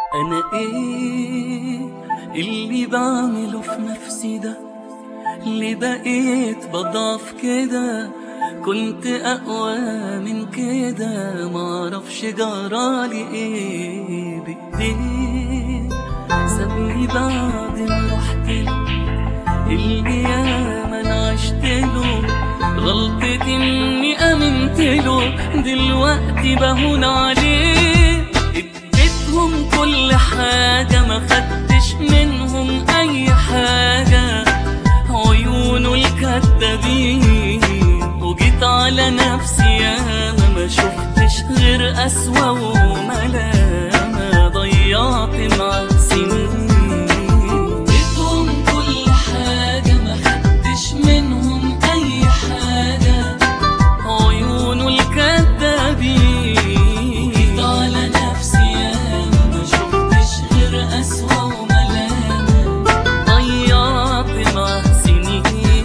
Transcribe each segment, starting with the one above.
أنا إيه اللي بعمله في نفسي ده اللي بقيت بضعف كده كنت أقوى من كده معرفش جرالي إيه بإيديه سابني بعد ما رحت له اللي ياما أنا عشت له غلطتي إني آمنت له دلوقتي بهون عليه اديتهم كل حاجة ما خدتش منهم أي حاجة عيونه الكدابين وجيت على نفسي ياما ما شفتش غير أسوأ وملامة ضيعت مع سنين اديتهم كل حاجة ما خدتش منهم أي حاجة عيونه الكدابين وجيت على نفسي ياما ما شفتش غير أسوأ وملامة ضيعت مع سنين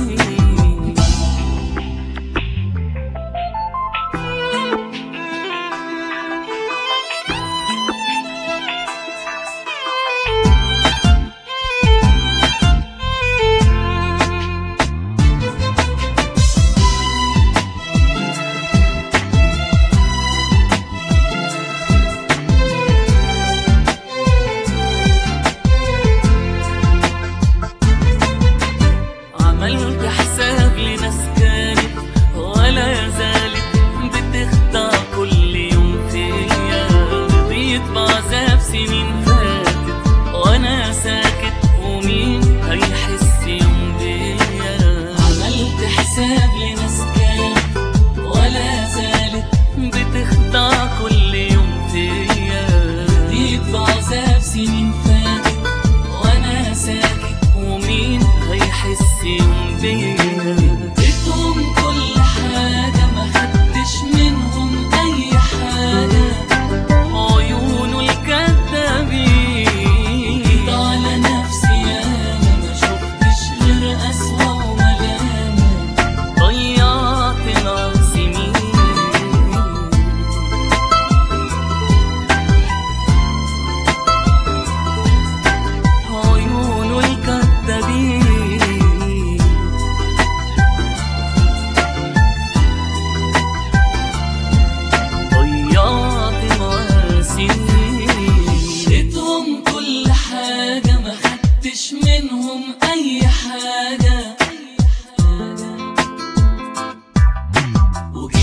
عملت حساب لناس كانت ولا زالت بتخدع كل يوم فيا رضيت بعذاب سنين فاتت وانا ساكت ومين هيحس يوم بيا عملت حساب لناس كانت ولا زالت بتخدع كل يوم فيا رضيت بعذاب سنين فاتت وانا ساكت ومين هيحس يوم بيا اديتهم كل حاجة ما خدتش منهم أي حاجة عيونه الكدابين جيت على نفسي ياما ما شفتش غير أسوأ وملامة ضيعت مع سنين عيونه الكدابين ضيعت مع سنين اديتهم كل حاجة ما خدتش منهم أي حاجة